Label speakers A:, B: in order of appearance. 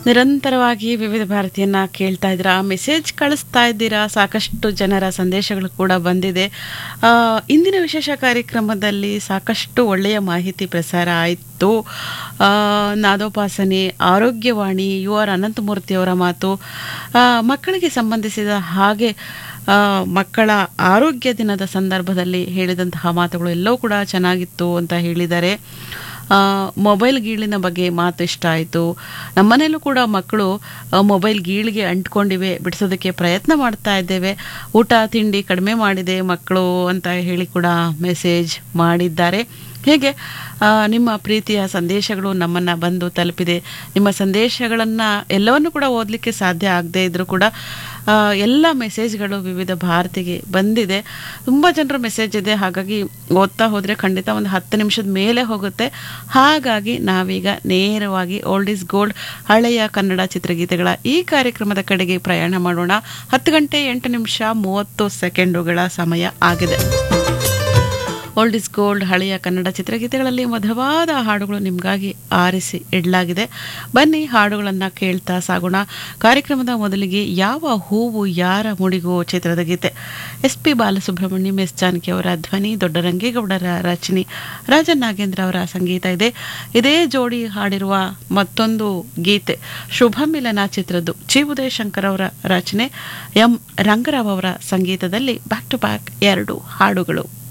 A: ನಿರಂತರವಾಗಿ ವಿವಿಧ ಭಾರತಿಯನ್ನ ಕೇಳ್ತಾ ಇದ್ದೀರಾ ಮೆಸೇಜ್ ಕಳಿಸ್ತಾ ಇದ್ದೀರಾ ಸಾಕಷ್ಟು ಜನರ ಸಂದೇಶಗಳು ಕೂಡ ಬಂದಿದೆ ಆ, ಇಂದಿನ ವಿಶೇಷ ಕಾರ್ಯಕ್ರಮದಲ್ಲಿ ಸಾಕಷ್ಟು ಒಳ್ಳೆಯ ಮಾಹಿತಿ ಪ್ರಸಾರ ಆಯಿತು ನಾದೋಪಾಸನೆ ಆರೋಗ್ಯವಾಣಿ ಯು ಆರ್ ಅನಂತಮೂರ್ತಿಯವರ ಮಾತು ಆ, ಮಕ್ಕಳಿಗೆ ಸಂಬಂಧಿಸಿದ ಹಾಗೆ ಆ, ಮಕ್ಕಳ ಆರೋಗ್ಯ ದಿನದ ಸಂದರ್ಭದಲ್ಲಿ ಹೇಳಿದಂತಹ ಮಾತುಗಳು ಎಲ್ಲವೂ ಕೂಡ ಚೆನ್ನಾಗಿತ್ತು ಅಂತ ಹೇಳಿದ್ದಾರೆ ಆ, ಮೊಬೈಲ್ ಗೀಳಿನ ಬಗ್ಗೆ ಮಾತು ಇಷ್ಟ ಆಯಿತು ನಮ್ಮನೇಲೂ ಕೂಡ ಮಕ್ಕಳು ಆ, ಮೊಬೈಲ್ ಗೀಳಿಗೆ ಅಂಟ್ಕೊಂಡಿವೆ ಬಿಡಿಸೋದಕ್ಕೆ ಪ್ರಯತ್ನ ಮಾಡ್ತಾ ಇದ್ದೇವೆ ಊಟ ತಿಂಡಿ ಕಡಿಮೆ ಮಾಡಿದೆ ಮಕ್ಕಳು ಅಂತ ಹೇಳಿ ಕೂಡ ಮೆಸೇಜ್ ಮಾಡಿದ್ದಾರೆ ಹೇಗೆ ಆ, ನಿಮ್ಮ ಪ್ರೀತಿಯ ಸಂದೇಶಗಳು ನಮ್ಮನ್ನು ಬಂದು ತಲುಪಿದೆ ನಿಮ್ಮ ಸಂದೇಶಗಳನ್ನು ಎಲ್ಲವನ್ನು ಕೂಡ ಓದಲಿಕ್ಕೆ ಸಾಧ್ಯ ಆಗದೇ ಇದ್ರೂ ಕೂಡ ಆ, ಎಲ್ಲ ಮೆಸೇಜ್ಗಳು ವಿವಿಧ ಭಾರತಿಗೆ ಬಂದಿದೆ ತುಂಬ ಜನರ ಮೆಸೇಜ್ ಇದೆ ಹಾಗಾಗಿ ಓದ್ತಾ ಹೋದರೆ ಖಂಡಿತ ಒಂದು ಹತ್ತು ನಿಮಿಷದ ಮೇಲೆ ಹೋಗುತ್ತೆ ಹಾಗಾಗಿ ನಾವೀಗ ನೇರವಾಗಿ ಓಲ್ಡ್ ಇಸ್ ಗೋಲ್ಡ್ ಹಳೆಯ ಕನ್ನಡ ಚಿತ್ರಗೀತೆಗಳ ಈ ಕಾರ್ಯಕ್ರಮದ ಕಡೆಗೆ ಪ್ರಯಾಣ ಮಾಡೋಣ ಹತ್ತು ಗಂಟೆ ಎಂಟು ನಿಮಿಷ ಮೂವತ್ತು ಸೆಕೆಂಡುಗಳ ಸಮಯ ಆಗಿದೆ ಓಲ್ಡ್ ಇಸ್ ಗೋಲ್ಡ್ ಹಳೆಯ ಕನ್ನಡ ಚಿತ್ರಗೀತೆಗಳಲ್ಲಿ ಮಧುರವಾದ ಹಾಡುಗಳು ನಿಮಗಾಗಿ ಆರಿಸಿ ಇಡಲಾಗಿದೆ ಬನ್ನಿ ಹಾಡುಗಳನ್ನು ಕೇಳ್ತಾ ಸಾಗೋಣ ಕಾರ್ಯಕ್ರಮದ ಮೊದಲಿಗೆ ಯಾವ ಹೂವು ಯಾರ ಮುಡಿಗೋ ಚಿತ್ರದ ಗೀತೆ S P Balasubrahmanyam S Janaki ಅವರ ಧ್ವನಿ ದೊಡ್ಡರಂಗೇಗೌಡರ ರಚನೆ ರಾಜನ್ ನಾಗೇಂದ್ರ ಅವರ ಸಂಗೀತ ಇದೆ ಇದೇ ಜೋಡಿ ಹಾಡಿರುವ ಮತ್ತೊಂದು ಗೀತೆ ಶುಭ ಮಿಲನ ಚಿತ್ರದ್ದು ಚಿ ಉದಯ ಶಂಕರ್ ಅವರ ರಚನೆ ಎಂ ರಂಗರಾವ್ ಅವರ ಸಂಗೀತದಲ್ಲಿ ಬ್ಯಾಕ್ ಟು ಬ್ಯಾಕ್ ಎರಡು ಹಾಡುಗಳು